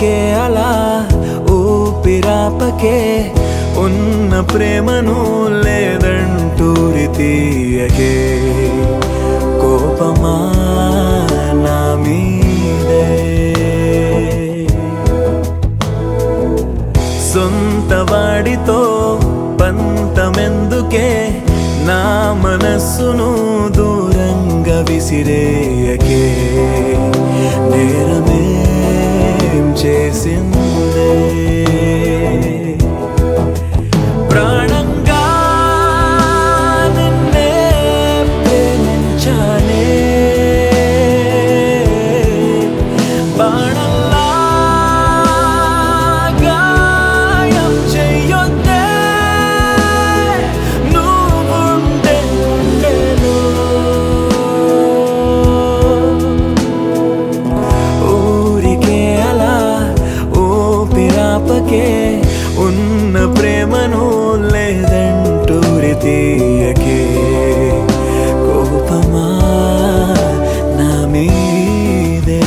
ఊరికే అలా ఊపిరాపకే ఉన్న ప్రేమను లేదంటూరి తీయకే కోపమా నా మీదే సొంత వాడితో పంతమెందుకే నా మనస్సును దూరంగా విసిరేయకే నేరమేం చేసిందే ప్రాణంగా నిన్నే ప్రేమించానే బాణంలా గాయం చెయ్యొద్దే నువ్వుండే గుండెలో ఊరికే అలా ఊపిరాపకే ఉన్న ప్రేమను లేదంటూరి తీయకే కోపమా నా మీదే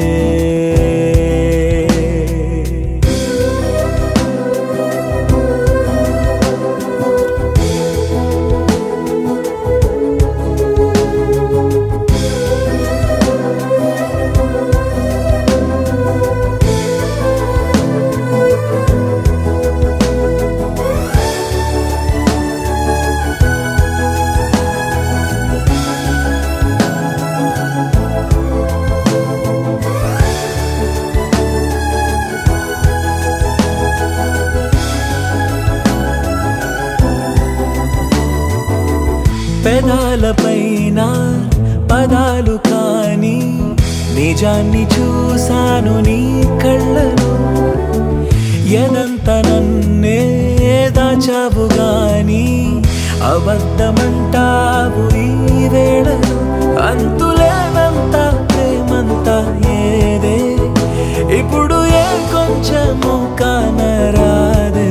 పెదాలపైన పదాలు కాని నిజాన్ని చూశాను నీ కళ్ళలో ఎదంత నన్నే దాచావు గాని అబద్ధమంటావు ఈ వేళలో అంతులేనంత ప్రేమంత ఏదే ఇప్పుడు ఏ కొంచెము కానరాదే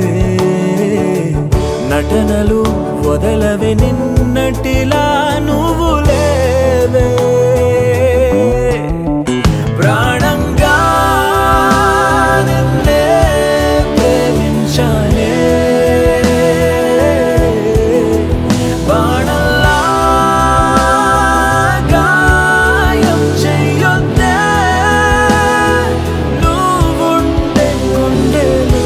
నటనలు వదలవే నిన్నటిలా నువ్వు లేవే ప్రాణంగా నిన్నే ప్రేమించానే బాణంలా గాయం చెయ్యొద్దే నువ్వుండే గుండెలో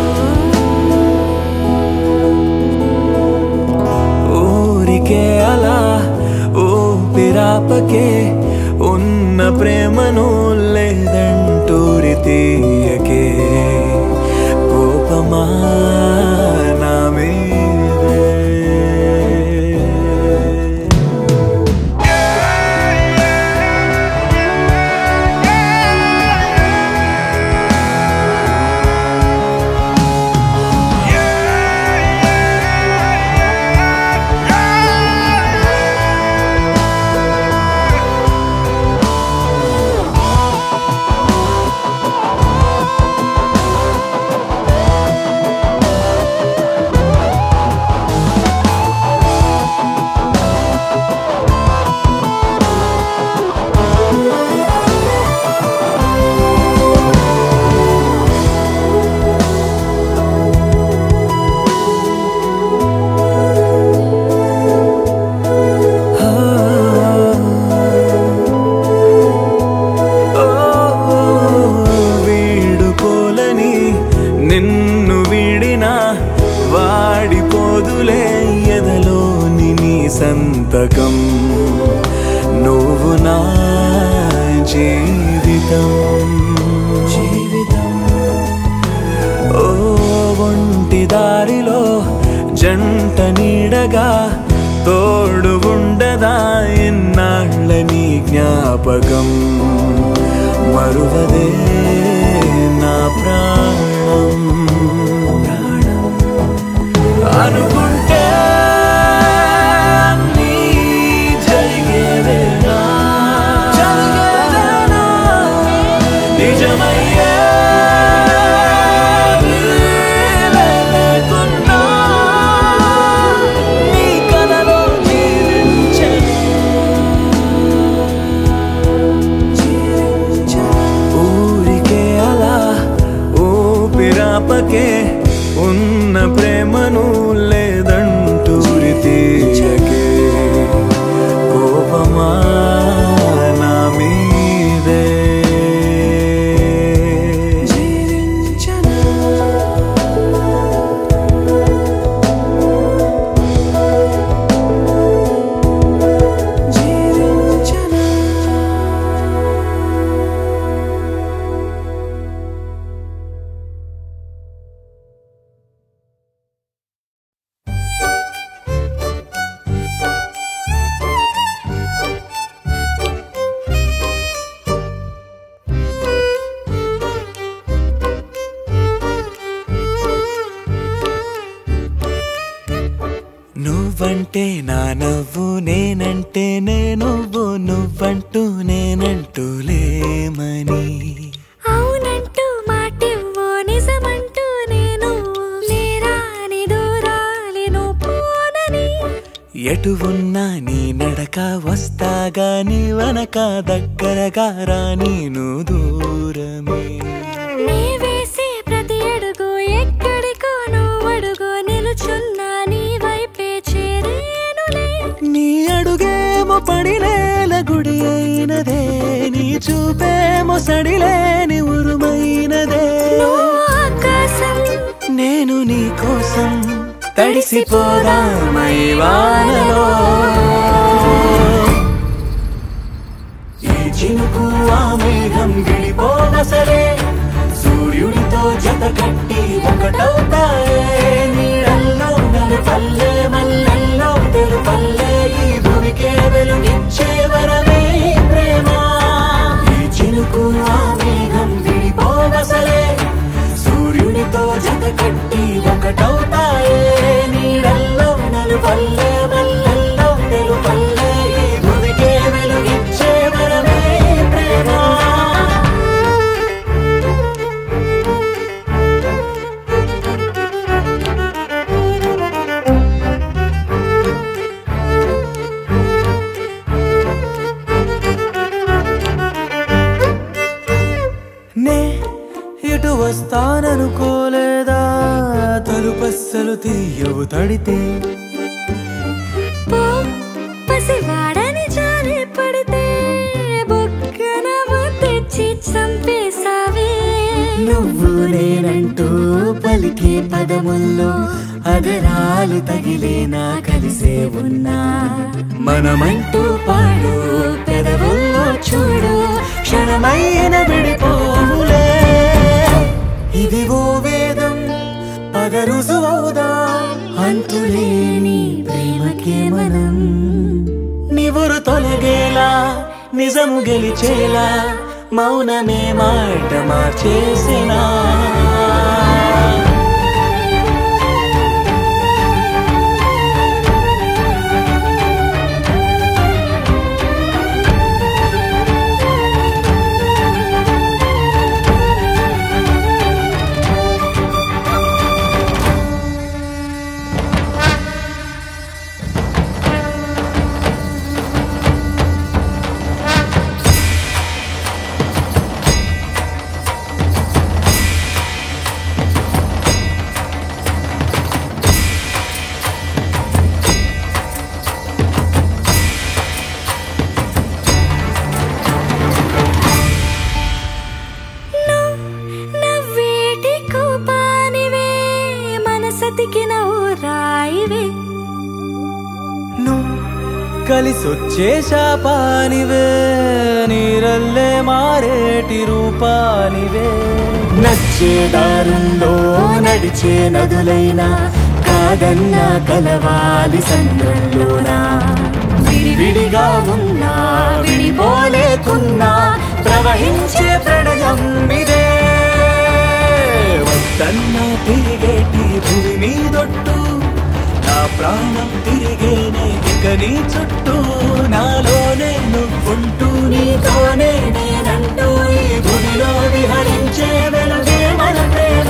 ఊరికే అలా ఊపిరాపకే ఉన్న ప్రేమను లేదంటూరి తీయకే కోపమా నా మీదే వీడుకోలని నిన్ను వీడిన వాడిపోదులే ఎదలోని నీ సంతకం నువ్వు నా జీవితం జీవితం ఓ ఒంటి దారిలో జంట నీడగా తోడు ఉండదా ఎన్నాళ్ళ నీ జ్ఞాపకం మరువదే నా ప్రాణం ప్రాణం అనుకుంటే అన్నీ జరిగేదేనా జరిగేదేనా నిజమయ్యే వీలే లేకున్నా నీ కలలో జీవించను ఊరికే అలా నువ్వంటే నా నవ్వు నేనంటే నేను నువ్వంటూ నేనంటూ లేమని అవునంటూ మాటివ్వు నిజమంటూ నేను లేరాని దూరాలను పోనని ఎటు ఉన్నా నీ నడక వస్తాగా నీ వనక దగ్గరగా రాని నువ్వు దూరమే నీ వేసే ప్రతి అడుగు ఎక్కడికో నువ్వు అడుగు నిలుచున్నా నీ వైపే చేరేనులే నీ అడుగేమో పడినేల గుడి అయినదే నీ చూపేమో సడిలేని ఉరుమైనదే నువ్వు ఆకాశం నేను నీ కోసం తడిసిపోదామై వానలో ఈ చినుకు ఆ మేఘం విడిపోవసలే సూర్యుడితో జత కట్టి ఒకటవుతాయే నీడల్లో నలు పల్లె మల్లెల్లో తెలు పల్లె ఈ భూమికే వెలుగిచ్చే వరమే ఈ ప్రేమ ఈ చినుకు ఆ మేఘం విడిపోవసలే సూర్యుడితో జత కట్టి ఒకటవుతాయే నీడల్లో నలు పల్లె మల్లెల్లో తెలు పల్లె ఈ భూమికే వెలుగిచ్చే వరమే ఈ ప్రేమ నే ఇటు వస్తాననుకోలేదా తలుపస్సలు తీయవు తడితే పో పసివాడని జాలి పడితే బొక్కన తెచ్చి చంపేశావే నువ్వు నేనంటూ పలికే పదముల్లో అదరాలు తగిలేనా కలిసే ఉన్నా మనమంటూ పాడు పెదవుల్లో చూడు క్షణమైన విడిపోవులే ఇది ఓ వేదం పద రుజువవుదా అంతులేని ప్రేమకే మనం నివురు తొలగేలా నిజము గెలిచేలా మౌనమే మాట మార్చేసినా నవ్వేటి కోపానివే మనసతికిన ఓ రాయివే నువ్వు కలిసొచ్చే శాపానివే నీరల్లే మారేటి రూపానివే నచ్చే దారుల్లో నడిచే నదులైనా కాదన్నా కలవాలి సంద్రంలోనా విడివిడిగా ఉన్నా విడిపోలేకున్నా ప్రవహించే ప్రణయం ఇదే వద్దన్నా తిరిగేటి భూమి మీదొట్టు నా ప్రాణం తిరిగేనే ఇక నీ చుట్టూ నాలోనే నువ్వుంటూ నీతోనే నేనంటూ ఈ భూమిలో విహరించే వెలుగే మన ప్రేమ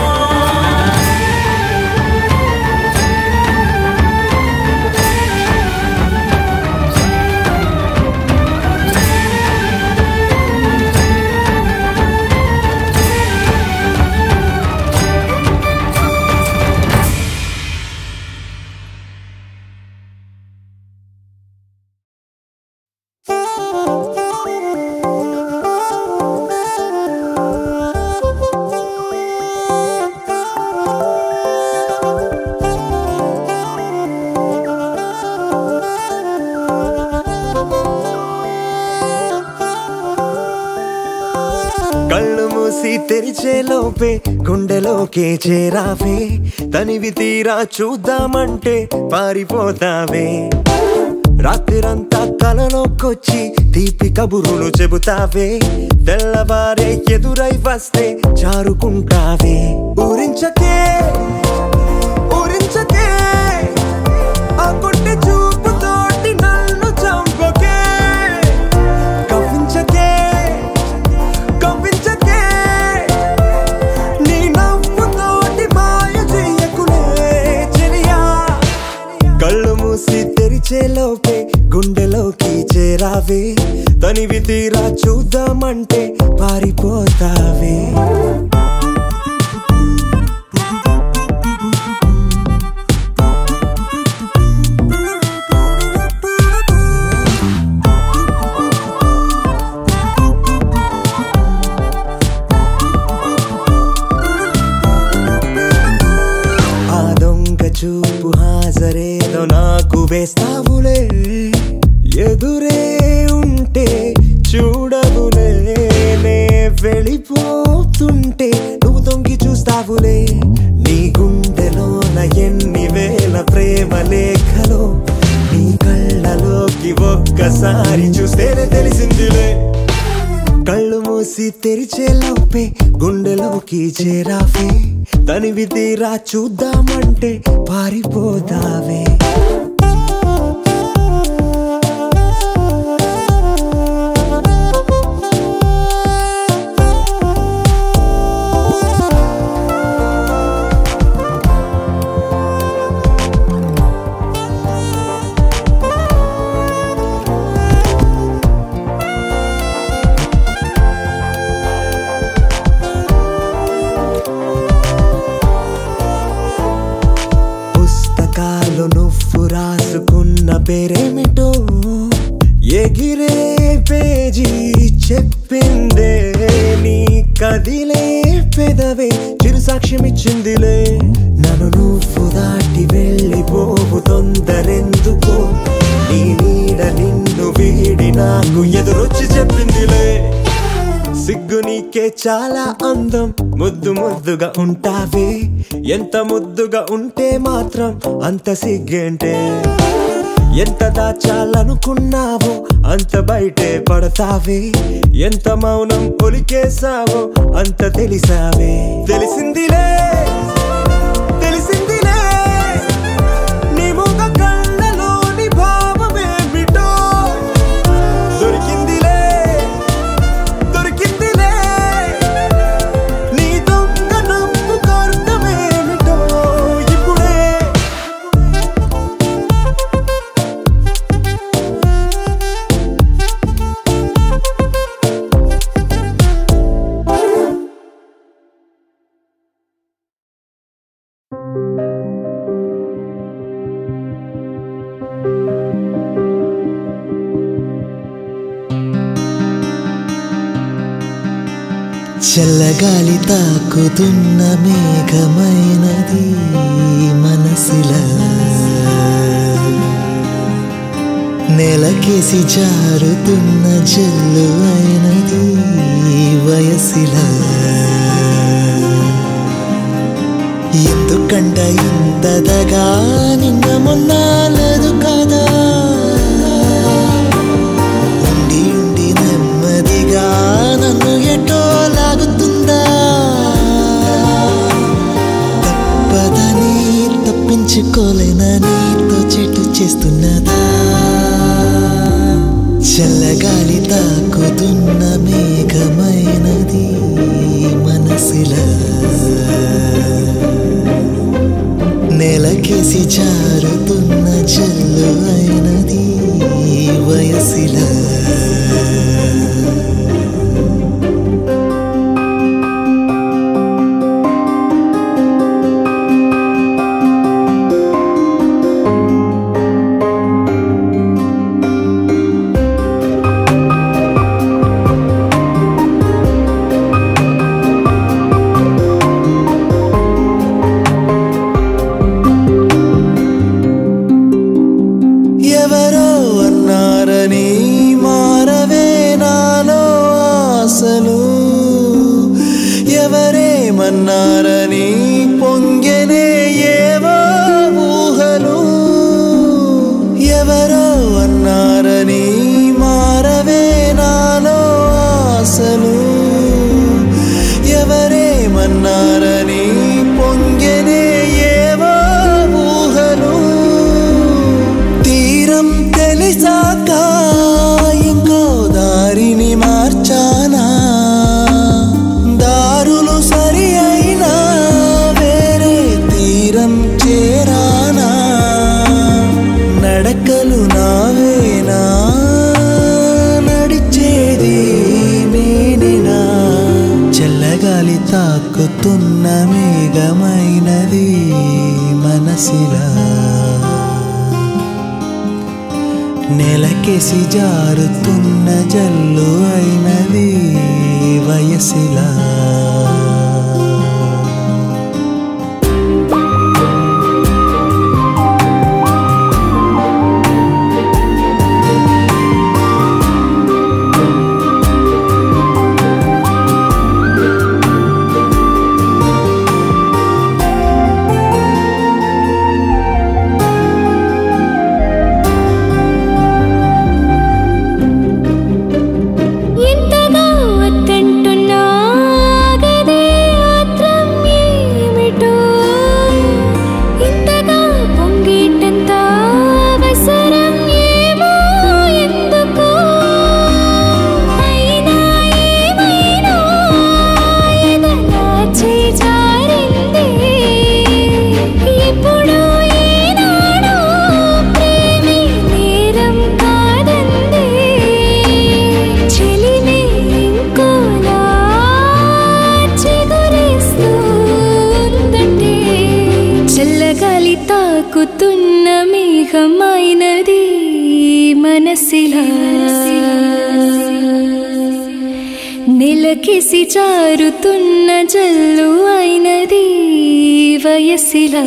కళ్ళు మూసి తెరిచే లోపే గుండెలోకే చేరావే తనివి తీరా చూద్దామంటే పారిపోతావే రాత్రిరంతా కలలోకొచ్చి తీపి కబురులు చెబుతావే తెల్లవారే ఎదురై వస్తే జారుకుంటావే ఊరించకే ఊరించకే ఆ కొట్టె చూ తనివి తీరా చూద్దామంటే పారిపోతావే ఆ దొంగ చూపు హాజరేదో నాకు వేస్తావులే ఎదురే ఉంటే చూడవులే నే వెళ్ళిపోతుంటే నువ్వు తొంగి చూస్తావులే నీ గుండెలోన ఎన్ని వేల ప్రేమ లేఖలో నీ కళ్ళలోకి ఒక్కసారి చూస్తేనే తెలిసిందిలే కళ్ళు మూసి తెరిచే లోపే గుండెలోకి చేరావే తనివి తీరా చూద్దామంటే పారిపోతావే పుస్తకాలు నువ్వు రాసుకున్న పేరేమిటో ఎగిరే పేజీ చెప్పిందే నీ కదిలే పెదవే చిరు సాక్ష్యం ఇచ్చిందిలే నన్ను నువ్వు దాటి వెళ్ళిపోవు తొందరెందుకో నీ నీడ నిన్ను వీడి నాకు ఎదురొచ్చి చెప్పిందిలే సిగ్గు నీకే చాలా అందం ముద్దు ముద్దుగా ఉంటావే ఎంత ముద్దుగా ఉంటే మాత్రం అంత సిగ్గేంటే ఎంత దాచాలనుకున్నావో అంత బయటే పడతావే ఎంత మౌనం ఒలికేసావో అంత తెలిసావే తెలిసిందిలే తెలిసిందిలే నీ ముఖ కళ్ళలోని భావమేమిటో దొరికిందిలే దొరికిందిలే నీ దొంగ నవ్వు కారణమేమిటో ఇప్పుడే చల్లగాలి తాకుతున్న మేఘమైనది మనసులా నెలకేసి జారుతున్న జల్లు అయినది వయసిలా ఎందుకంట ఇంతదగా నిన్న మొన్న లేదు కదా ఉండి ఉండి నెమ్మదిగా నన్ను ఎటో లాగుతుందా తప్పదని తప్పించుకోలేనని చెట్టు చేస్తున్నదా చల్లగాలి తాకుతున్న మేఘమైనది మనసులా నెలకేసి జారుతున్న జల్లు అయినది వయసిలా ఎవరో అన్నారని మారవే నాలో ఆశలు ఎవరేమన్నారని పొంగెనే ఏవో ఊహలు ఎవరో అన్నారని మారవే నాలో ఆశలు ఎవరేమన్నారని పొంగెనే ఏవో ఊహలు తీరం తెలిసాక ఇంకో దారిని మార్చానా దారులు సరి అయినా నెలకెసి జారుతున్న జల్లు అయినది వయసిలా ఎంతగా వద్దంటున్నా గదే ఆత్రం ఏమిటో ఇంతగా పొంగేటంత అవసరం ఏమో ఎందుకో అయినా ఏమైనా ఎదలా చేజారింది ఇప్పుడు ఏనాడో ప్రేమే నేరం కాదంది చెలిమే ఇంకోలా చిగురిస్తూ ఉందంటే చల్లగాలి తాకుతున్న మేఘమైనది మనసిలా నెలకేసి జారుతున్న జల్లు అయినది వయసిలా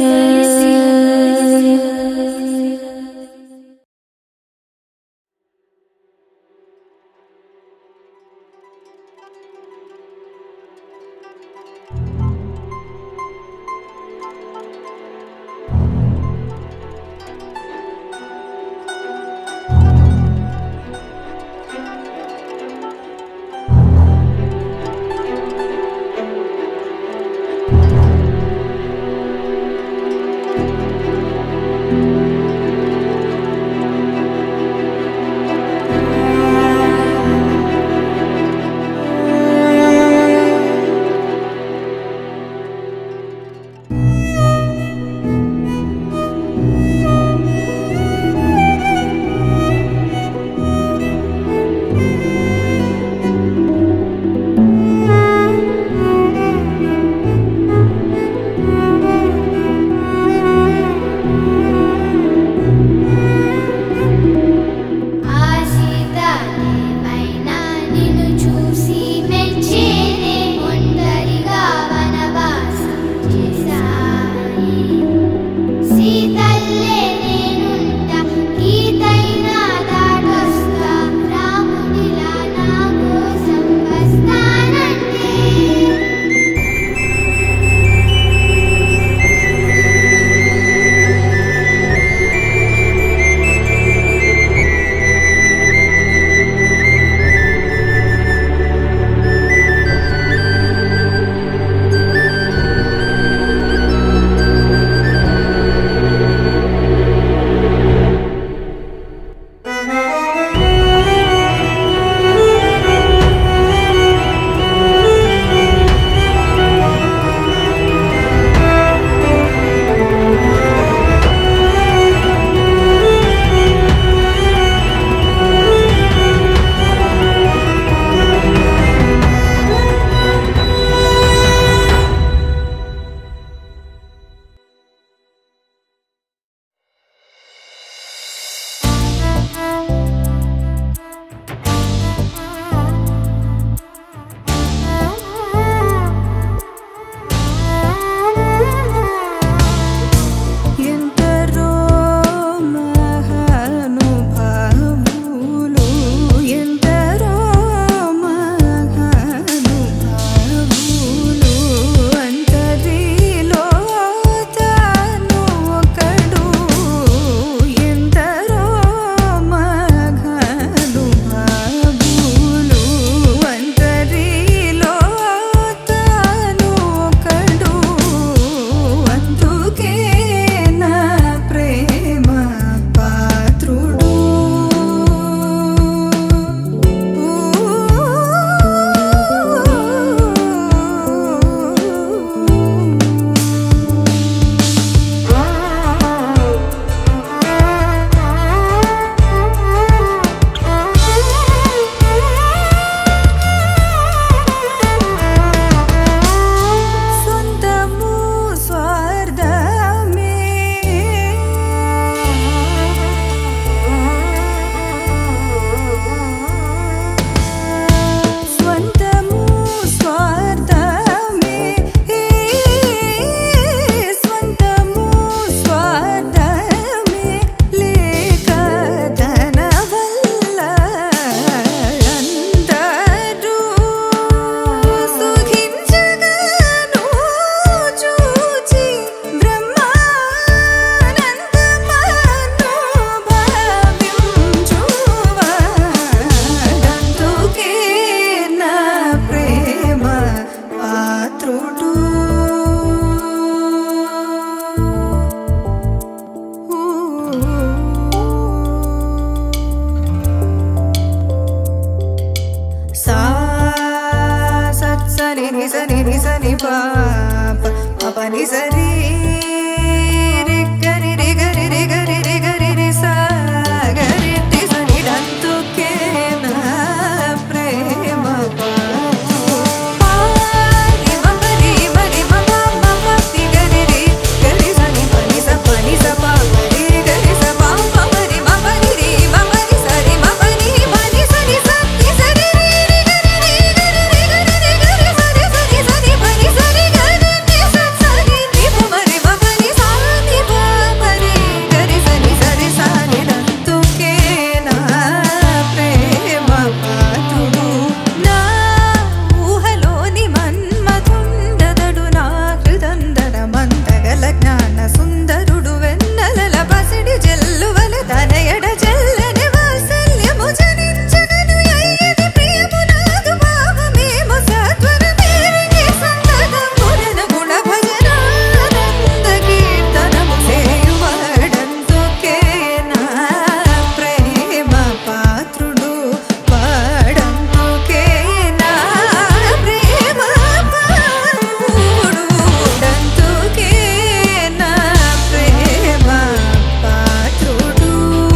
సా సత్ సని ని సని ని సని పా ప ప ప ని సరి రి గరి రి గరి రి గరి రి గరి రి సా గరి టి సని డంతుకే నా ప్రేమ పా పా రి మ ప రి మ రి మ ప మ ప రి గరి రి గరి సని ప ని స ప ని స ప రి గరి స ప ప మ రి మ ప రి రి మ ప రి స రి మ ప ని మ ని స ని స ని స రి రి రి గరి రి గరి రి గరి రి గరి స రి స ని స ని ప ని స రి గరి ని స స ని ని ప మ రి మ ప ని స ని ప మ రి గరి స ని స రి స ని దంతుకే నా ప్రేమ పాత్రుడు నా ఊహలోని మన్మథుండదడు నా హృదందర మందగల జ్ఞాన సుందరుడు వెన్నెలల పసిడి జల్లువల తనయడ జల్లని వాత్సల్యము జనించగను అయ్యని ప్రియము నాదు భావమేమో సత్వరమేవిని సంతతమురన గుణ భజనానంద కీర్తనము చేయువాడంతుకే నా ప్రేమ పాత్రుడు వాడంతుకే నా ప్రేమ పాత్రుడు డంతుకే నా ప్రేమ పాత్రుడు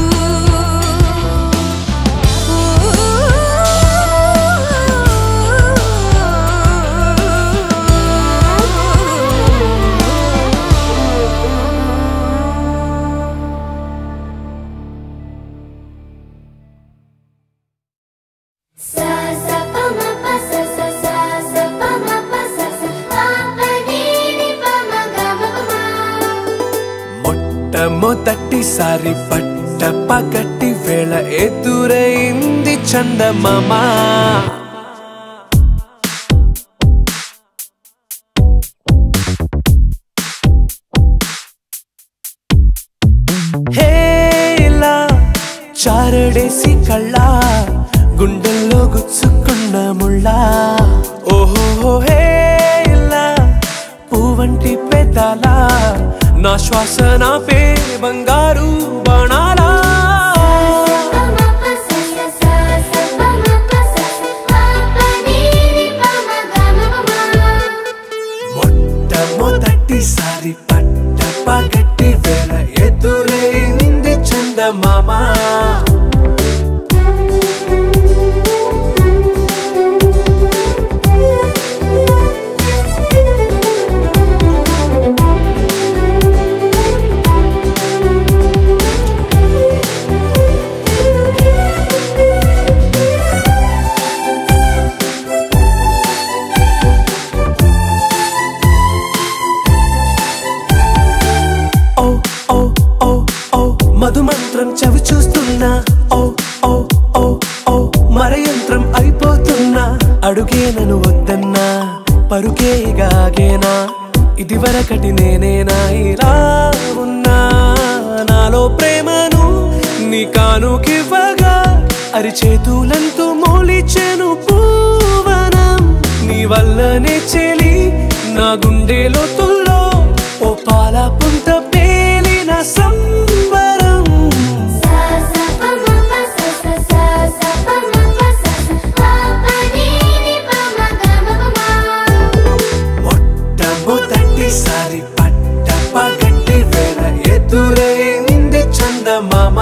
Sa sa pa ma pa sa sa sa sa pa ma pa sa sa pa pa ni ni pa ma ga ma pa ma. మొట్టమొదటిసారి పట్ట పగటి వేళ ఎదురైంది చందమామ హే ఇలా చారడేసి కళ్ళ గుండెల్లో గుచ్చుకున్న ముళ్ళ ఓహో హే ఇలా పువ్వంటి పెదాల నా శ్వాస నా పే బంగారు బాణాలా Pa ma pa sa sa sa sa pa ma pa sa sa pa pa ni ni pa ma ga ma pa ma. మొట్టమొదటిసారి పట్ట పగటి వేళ ఎదురైంది చందమామ ఓ ఓ ఓ ఓ మధుమంత్రం చవి చూస్తున్నా ఓ ఓ ఓ ఓ మరయంత్రం అయిపోతున్నా అడుగే నన్ను వద్దన్నా పరుకేగాగేనా ఇది వరకటి నేనేనా ఇలా ఉన్నా నాలో ప్రేమను నీ కానుకివ్వగా అరిచేతులంటూ మోలిచెను పూవనం నీ వల్లనే చెలి నా గుండెలో తుల్లో ఓ పాల పుంత పేలిన సంబరం Sa sa pa ma pa sa sa sa sa pa ma pa sa sa pa pa ni ni pa ma ga ma pa ma. మొట్టమొదటిసారి పట్ట పగటి వేళ ఎదురైంది చందమామ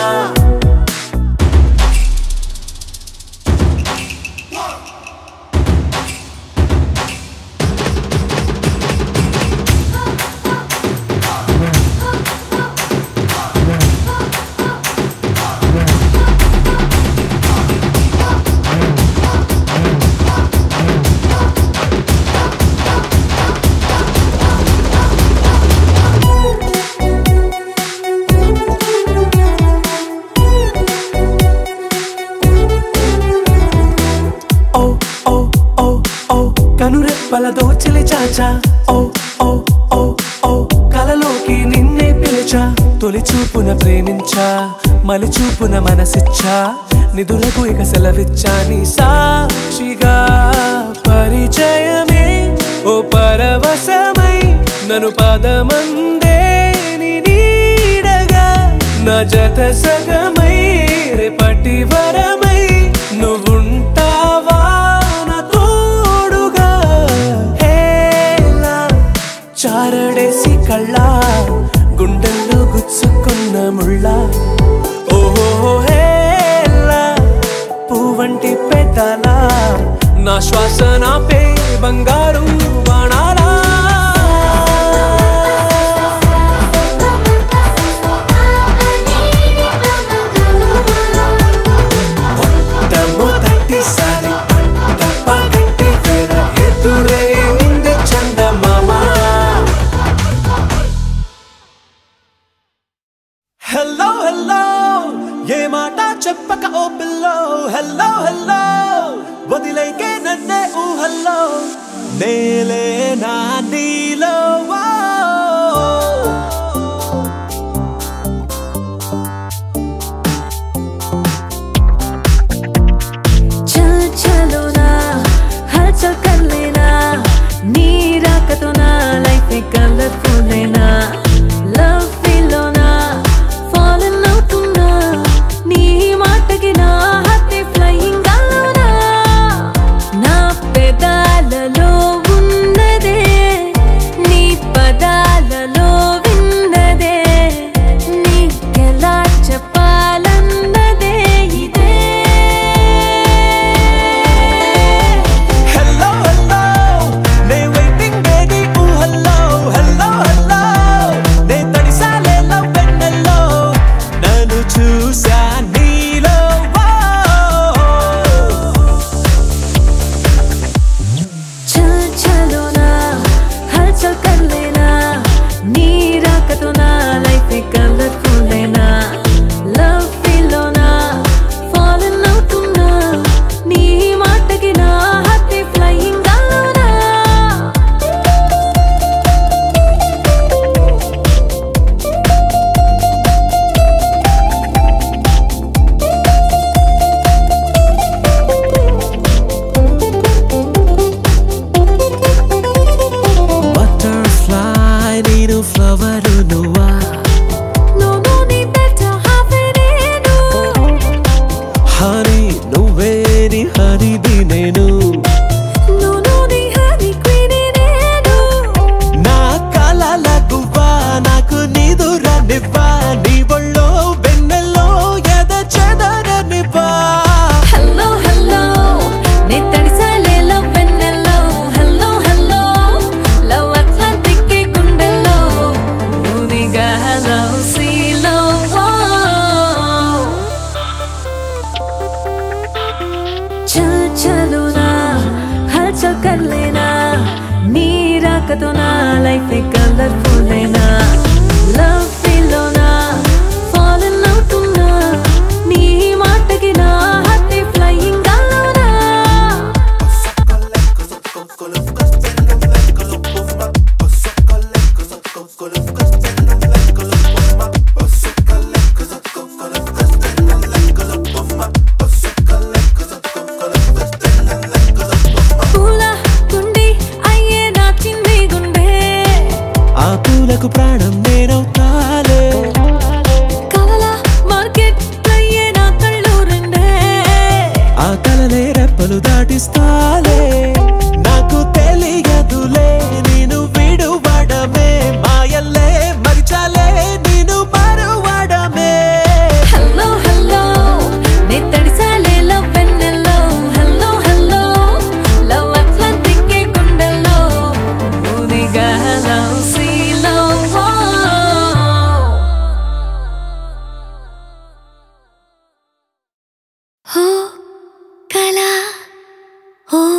ఓ ఓ ఓ ఓ కనురెప్పల దోచిలి చాచా ఓ ఓ ఓ ఓ కలలోకి నిన్నే పిలిచా తొలి చూపున ప్రేమించా మలి చూపున మనసిచ్చా నిధులకు ఇక సెలవిచ్చా నీ సాక్షిగా పరిచయమే ఓ పరవశమై నన్ను పదమందే నీ నీడగా నా జత సగమై రేపటి వరమై నువ్వుంటావా నా శ్వాస నాపే బంగారు బాణాలా మొట్టమొదటిసారి పంట పగటి వేళ ఎదురైంది చందమామ హలో హలో ఏ మాట చెప్పక ఓ పిల్లో హలో హలో వదిలేకే నన్నే ఊహల్లో నేలే నా నీలో వా. చల్ చలో నా హల్చల్ కర్ లేనా నీ రాకతో నా లైఫ్ కలర్ఫుల్ లేనా లవ్ ఫీల్లోనా ఫాలన్ అవుతున్నా నీ మాటకి నా హత్తి ఫ్లయింగ్ గాలోనా నా పెదాలలో ఉన్నదే నీ పదాలలో విన్నదే నీకెలా చెప్పాలన్నదే ఇదే హలో హలో నే వెయిటింగ్ బేబీ ఊహల్లో హలో హలో నే తడిసాలే లవ్ వెన్నెల్లో నన్ను చూసా నీలో వా. చల్ చలో నా హల్చల్ కర్ లేనా నీ రాకతో నా లైఫ్ కలర్ఫుల్ లేనా లవ్ ఫీల్లోనా ఫాలన్ అవుతున్నా నీ మాటకి నా హత్తి ఫ్లయింగ్ గాలోనా బటర్ఫ్లై నేను ఫ్లవర్ నువ్వా No, no need better half it honey నువ్వే నీ హనీబీ నేను No, no need honey queen నేను నా కలల గువ్వా నాకు నిదురనివ్వా నీ ఒళ్ళో వెన్నెల్లో ఎద చెదరనివ్వా హలో హలో నే తడిసాలే లవ్ వెన్నెల్లో హలో హలో లవ్ అట్లాంటిక్ గుండెల్లో ఊదిగా హలో సీలో చల్ చలో నా హల్చల్ కర్ లేనా నీ రాకతో నా లైఫ్ కలర్ఫుల్ లేనా లవ్ ఫీల్లోనా ఫాలన్ అవుతున్నా నీ మాటకి నా హత్తి ఫ్లయింగ్ గాలోనా పూల కుండి అయ్యే నా చిన్ని గుండె ఆ పూలకు ప్రాణం నేనవుతాలే కలల మార్కెట్ అయ్యే నా కళ్ళు రెండే ఆ కలలే రెప్పలు దాటిస్తాలే నాకు తెలియదులే నేను విడువడమే మాయల్లే మరిచాలే నేను మరువడమే హలో హలో నే తడిసాలే లవ్ వెన్నెల్లో హలో హలో లవ్ అట్లాంటిక్ గుండెల్లో ఊదిగా లవ్ సీలో హో కళ ఓ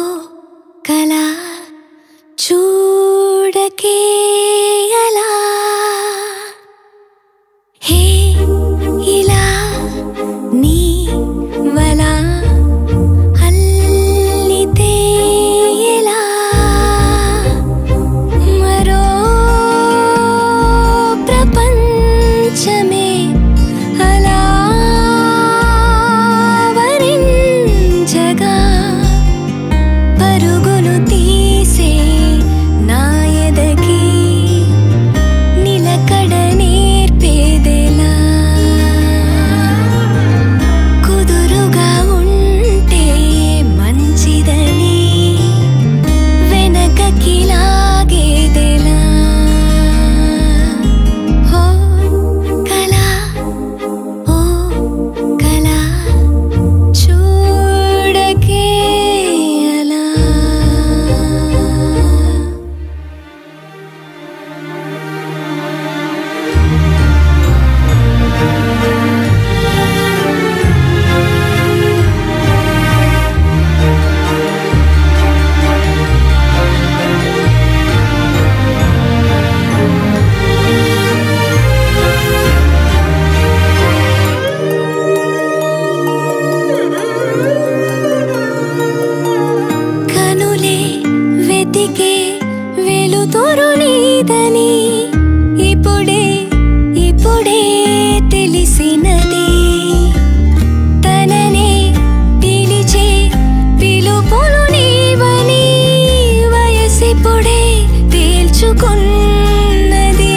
కూతురు నీదని ఇప్పుడే ఇప్పుడే తెలిసినది తననే పిలిచే పిలుపులు నీవని వయసిప్పుడే తేల్చుకున్నది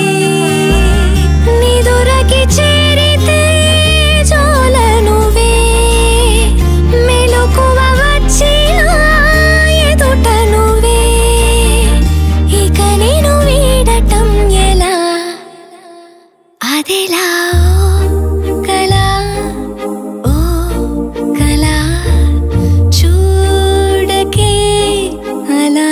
నిదురకి చేరితే జోల నువ్వే మెలకువ వచ్చిన ఎదుట నువ్వే ఇక నేను వీడటం ఎలా అదిలా కలా ఓ కలా చూడకే అలా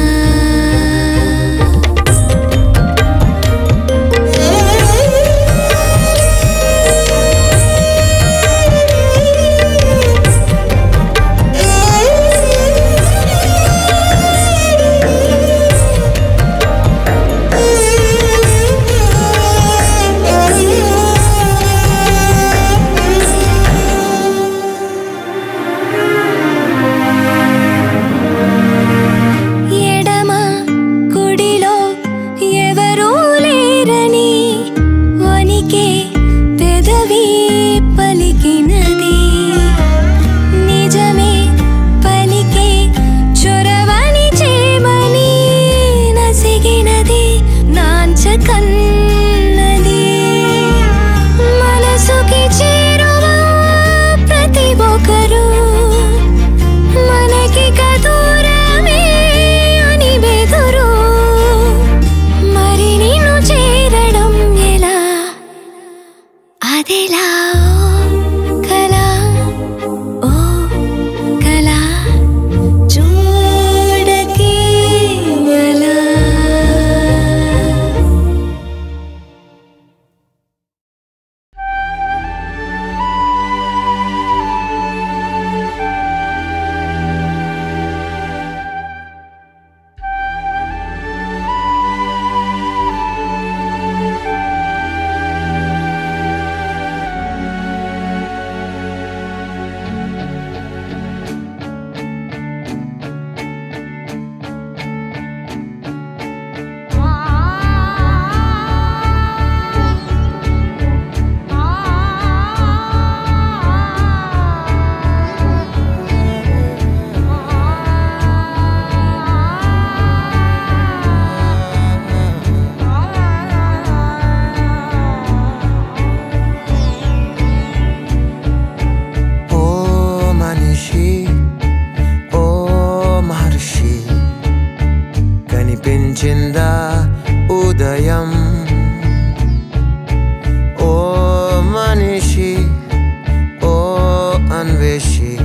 ఎడమ కుడిలో ఎవరూ లేరని వనికే పెదవి పలికినది నిజమే పలికే చొరవని చేమని నసిగినది నాంచకన్నది మనసుకి చేరువ ప్రతి ఒక్కరూ మనకి దూరమే అని బెదురు మరి నిన్ను చేరడం ఎలా అదిలా కలా ఓ కలా చూడకే అలా ఓ మనిషి ఓ మహర్షి కనిపించిందా ఉదయం ఓ మనిషి ఓ అన్వేషి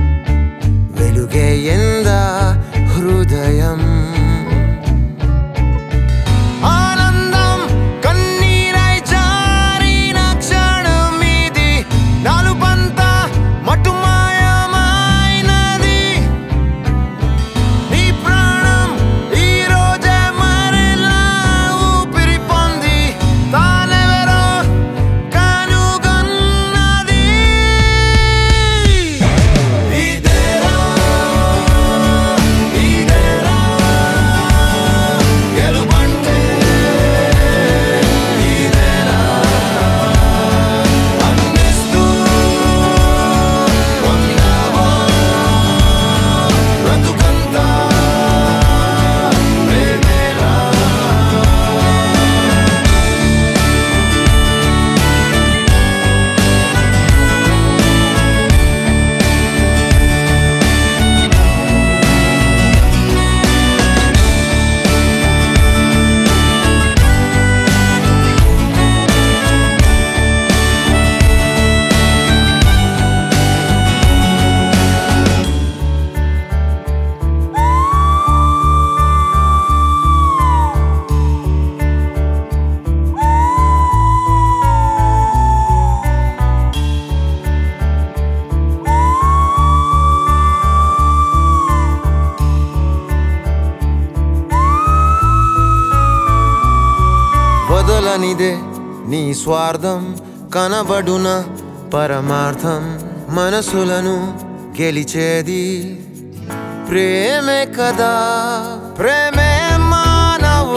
వెలుగేయిందా హృదయం ఆనందం కన్నీరై జారిన క్షణమిది నాలుపంతా మటుమాయమైనది నీ ప్రాణం ఈ రోజే మరిలా ఊపిరి పొంది తానెవరో కనుగొన్నది ఇదేరా ఇదేరా గెలుపంటే ఇదేరా అందిస్తూ ఉన్నావా బ్రతుకంతా ప్రేమేరా వదలనిదే నీ స్వార్థం కనబడున పరమార్థం మనసులను గెలిచేది ప్రేమే కదా ప్రేమే మానవ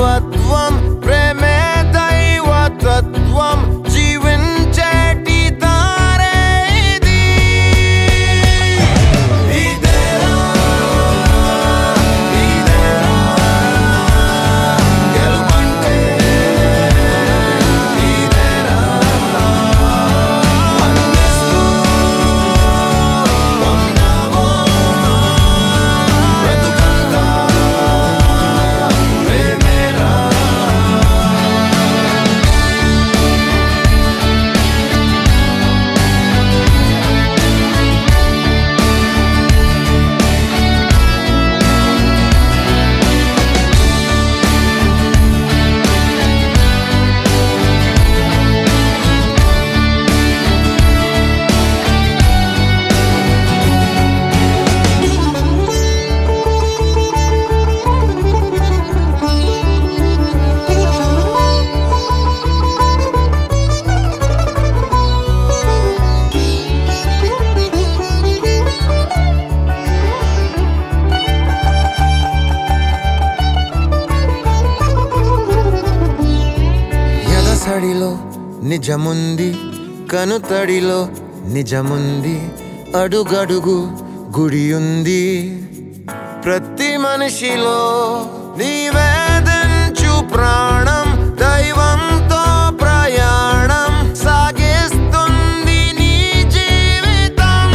నిజముంది కనుతడిలో నిజముంది అడుగడుగు గుడి ఉంది ప్రతి మనిషిలో నీవేదంచు ప్రాణం దైవంతో ప్రయాణం సాగిస్తుంది నీ జీవితం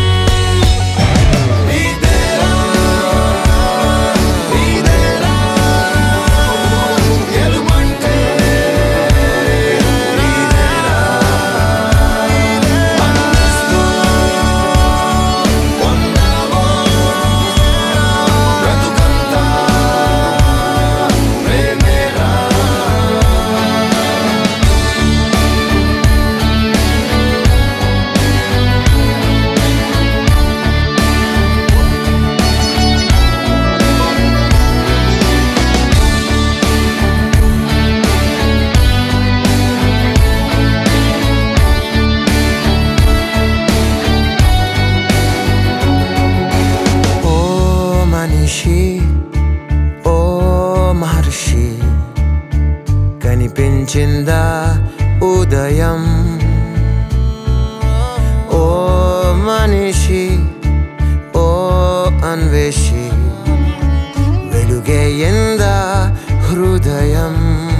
నీదేరా, నీదేరా, గెలుపంటే నీదేరా, అందిస్తూ ఉన్నావో బ్రతుకంతా ప్రేమేరా ఓ మనిషి ఓ మహర్షి కనిపించిందా ఉదయం ఓ మనిషి ఓ అన్వేషి వెలుగే ఎందా హృదయం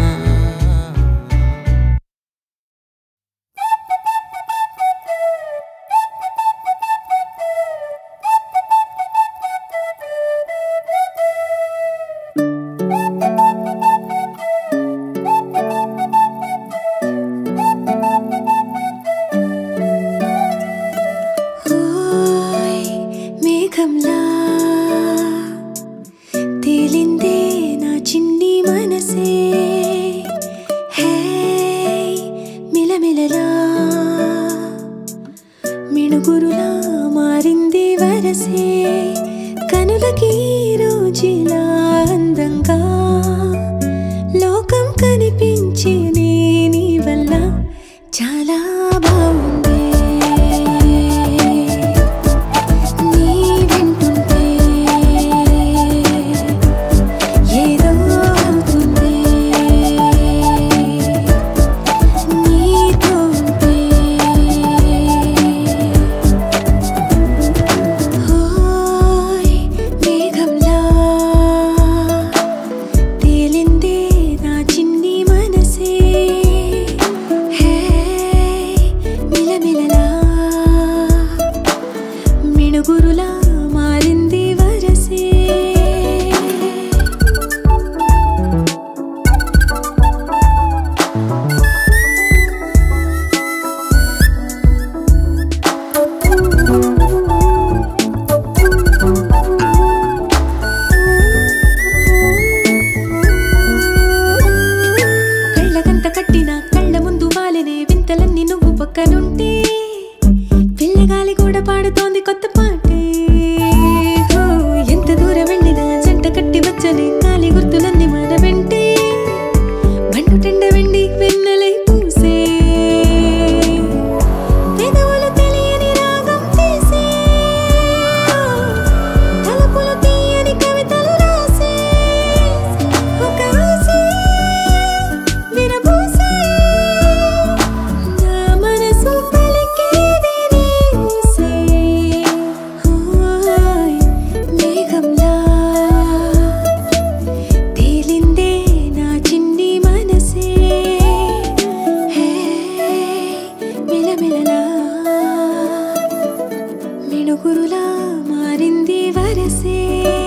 ఓయ్ మేఘంలా తేలిందే నా చిన్ని మనసే హే మిలమిలలా మిణుగురులా మారింది వరసే కనులకి రోజులా అందంగా లోకం కనిపించే నీ వల్ల చాలా బాగుంది నీ వింటుంటే ఏదో అవుతుంది నీతో ఉంటే ఓయ్ మేఘంలా తేలిందే నా చిన్ని మనసే హే మిలమిలలా మిణుగురులా మారింది వరసే కళ్ళకంత కట్టిన కళ్ళ ముందు వాలినే వింతలన్నీ నువ్వు పక్కనుంటే పిల్లగాలి కూడా పాడుతోంది కొత్త పాటే హో, ఎంత దూరం వెళ్ళినా జంట కట్టి వచ్చని కాలి గుర్తులన్నీ మన వెంటే బండు టెండ వెండి వెన్నెలై పూసే పెదవులు తెలియని రాగం తీసే తలుపులు తీయని కవితలు రాసే ఒక ఆసే విరబూసే నా మనసు పలికేది నీ ఊసే ఓయ్ మేఘంలా తేలిందే నా చిన్ని మనసే హే మిలమిలలా మిణుగురులా మారింది వరసే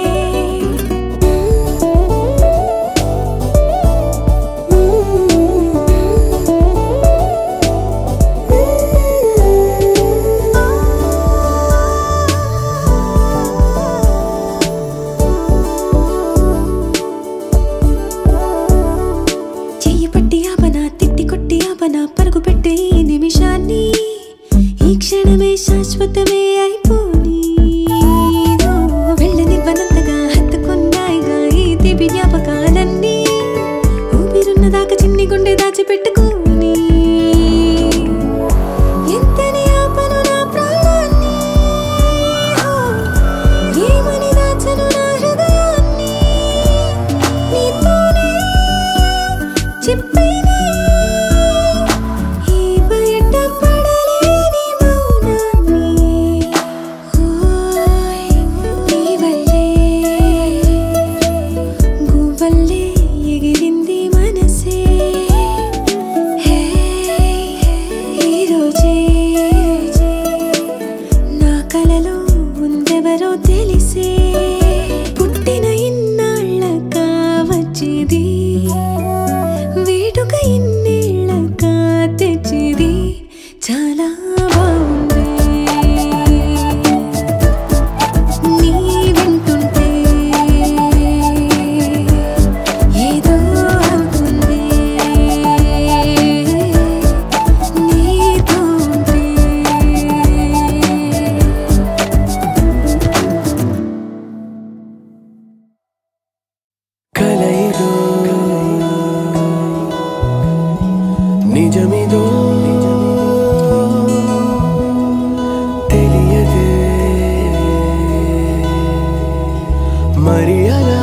చెయ్యి పట్టి ఆపన తిట్టి కొట్టి ఆపన పరుగు పెట్టే ఈ నిమిషాన్ని ఈ క్షణమే శాశ్వతమే అయిపోని ఓ, వెళ్ళనివ్వనంతగా హత్తుకున్నాయిగా ఈ తీపి జ్ఞాపకాలన్నీ ఊపిరున్న దాకా చిన్ని గుండె దాచిపెట్టుకోని ఎంతని ఆపను నా ప్రాణాన్ని ఓ, ఏమని దాచను నా హృదయాన్ని నీతోనే చెప్పేనే మరి అలా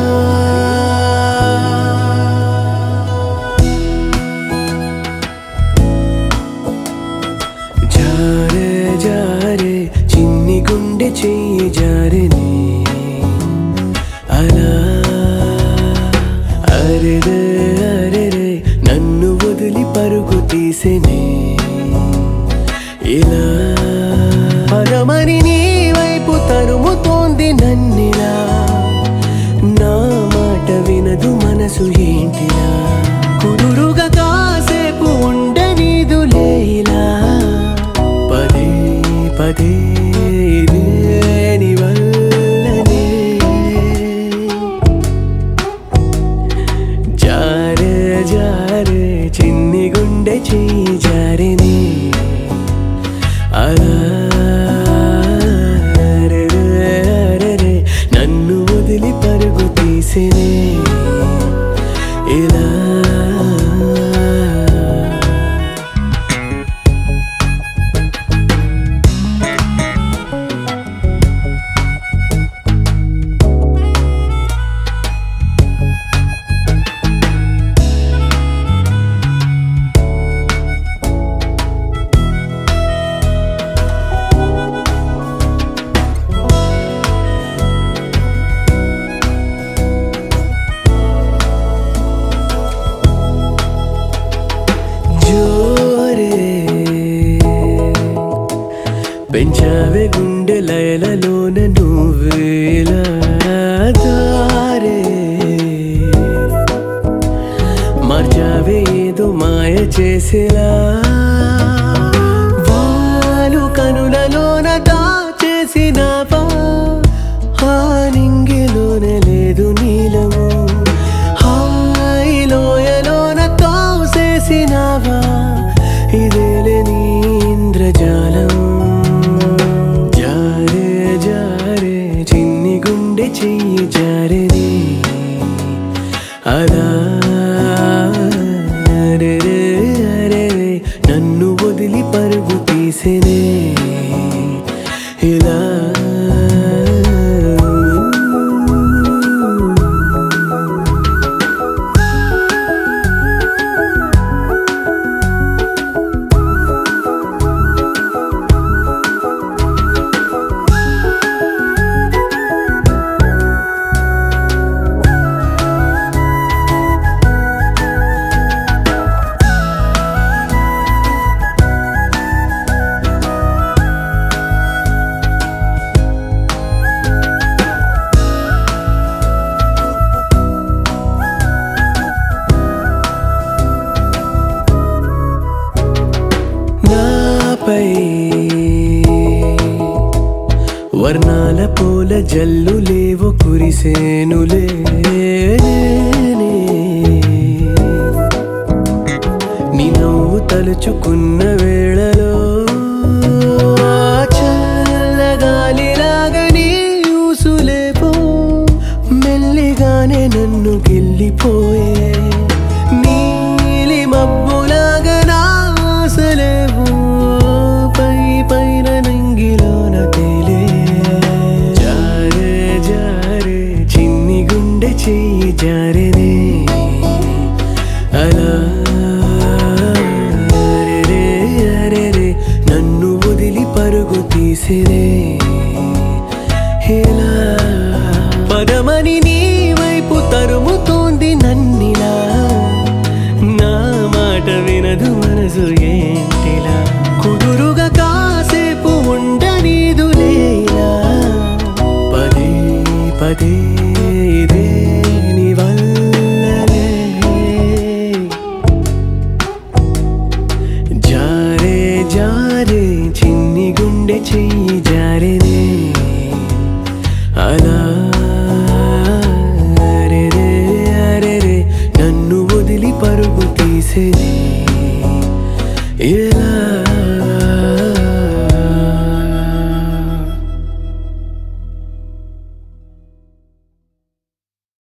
జారే జారే చిన్ని గుండె చెయ్యి జారిని అలా అరెరే అరెరే నన్ను వదిలి పరుగు తీసెనే ఇలా పరమని నీ వైపు తరుముతోంది నన్నిలా నా మాట వినదు మనసు ఏంటిలా కుదురుగా కాసేపు ఉండనీదు లేలా పదే పదే ఇదే నీ వల్లనే జారే జారే చిన్ని గుండె చెయ్యి జారిని అలా అరెరే, అరెరే, నన్ను వదిలి పరుగు తీసినే ఇలా జోరే పెంచావే గుండె లయలలోన నువ్వేలా దారే మార్చావే ఏదో మాయ చేసేలా వాలు కనులలోన దాచేసినావా ఆ నింగిలోన లేదు నీలము హాయిలోయలోన తోసేసినావా ఇదేలే నీ ఇంద్రజాలం జారే జారే చిన్ని గుండె చెయ్యి జారేది అలా అరెరే, అరెరే, నన్ను వదిలి పరుగు తీసేనే ఇలా నాపై వర్ణాల పూల జల్లు లేవు కురిసేనులే నేనే. నీ నవ్వు తలుచుకున్న వేళలో చల్లగాలిలాగా నీ ఊసులేపో మెల్లిగానే నన్ను గెల్లిపోయే నీలి మబ్బులాగా నా ఆశలేవు పై పైన నంగిలోన తేలే జారే జారే చిన్ని గుండె చెయ్యి జారేనే అలా అరెరే, అరెరే, నన్ను వదిలి పరుగు తీసిరే ఇలా పదమని నీ వైపు తరుముతోంది నన్నిలా నా మాట వినదు మనసు ఏంటిలా కుదురుగా కాసేపు ఉండనీదు లేలా పదే పదే ఇదే నీ వల్లనే జారే జారే